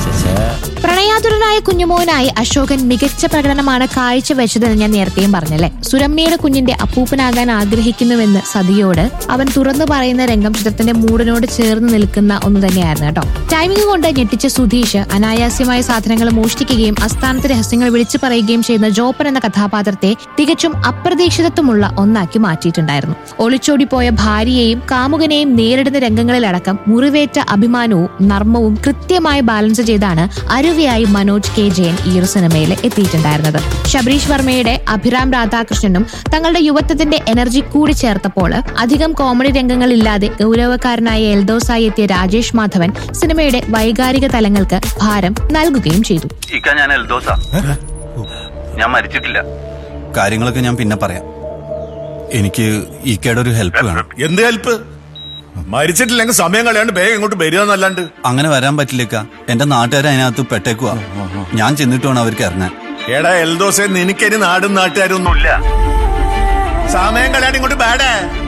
പ്രണയാതുരനായ കുഞ്ഞുമോനായി അശോകൻ മികച്ച പ്രകടനമാണ് കാഴ്ചവെച്ചതെന്ന് ഞാൻ നേരത്തെയും പറഞ്ഞല്ലേ സുരമ്യയുടെ കുഞ്ഞിന്റെ അപ്പൂപ്പനാകാൻ ആഗ്രഹിക്കുന്നുവെന്ന് സതിയോട് അവൻ തുറന്നു പറയുന്ന രംഗം ചിത്രത്തിന്റെ മൂടിനോട് ചേർന്ന് നിൽക്കുന്ന ഒന്ന് തന്നെയായിരുന്നു കേട്ടോ ടൈമിംഗ് കൊണ്ട് ഞെട്ടിച്ച സുധീഷ് അനായാസ്യമായ സാധനങ്ങൾ മോഷ്ടിക്കുകയും അസ്ഥാനത്ത് രഹസ്യങ്ങൾ വിളിച്ചു പറയുകയും ചെയ്യുന്ന ജോപ്പൻ എന്ന കഥാപാത്രത്തെ തികച്ചും അപ്രതീക്ഷിതത്വമുള്ള ഒന്നാക്കി മാറ്റിയിട്ടുണ്ടായിരുന്നു ഒളിച്ചോടിപ്പോയ ഭാര്യയെയും കാമുകനെയും നേരിടുന്ന രംഗങ്ങളിലടക്കം മുറിവേറ്റ അഭിമാനവും നർമ്മവും കൃത്യമായി ബാലൻസ് ചെയ്താണ് അരുവിയായി മനോജ് കെ ജയൻ ഈ ഒരു സിനിമയിൽ എത്തിയിട്ടുണ്ടായിരുന്നത് ശബരീഷ് വർമ്മയുടെ അഭിരാം രാധാകൃഷ്ണനും തങ്ങളുടെ യുവത്വത്തിന്റെ എനർജി കൂടി ചേർത്തപ്പോൾ അധികം കോമഡി രംഗങ്ങളില്ലാതെ ഗൗരവക്കാരനായ എൽദോസായി എത്തിയ രാജേഷ് മാധവൻ സിനിമയുടെ വൈകാരിക തലങ്ങൾക്ക് ഭാരം നൽകുകയും ചെയ്തു ഇക്ക ഞാൻ എൽദോസ ഞാൻ മരിച്ചിട്ടില്ല കാര്യങ്ങളൊക്കെ ഞാൻ പിന്നെ പറയാം എനിക്ക് ഈക്കയുടെ ഒരു ഹെൽപ്പ് വേണം എന്ത് ഹെൽപ്പ് മരിച്ചിട്ടില്ലെങ്കിൽ സമയം കളയാണ്ട് വേഗം ഇങ്ങോട്ട് വരിക എന്നല്ലാണ്ട് അങ്ങനെ വരാൻ പറ്റില്ലേക്ക എന്റെ നാട്ടുകാർ അതിനകത്ത് പെട്ടേക്കുവാ ഞാൻ ചെന്നിട്ട് വേണം അവർക്ക് ഇറങ്ങാൻ എടാ എൽദോസെ നിനക്കിനി നാടും നാട്ടുകാരും ഒന്നുമില്ല സമയം കളയാണ്ട് ഇങ്ങോട്ട് ബാഡേ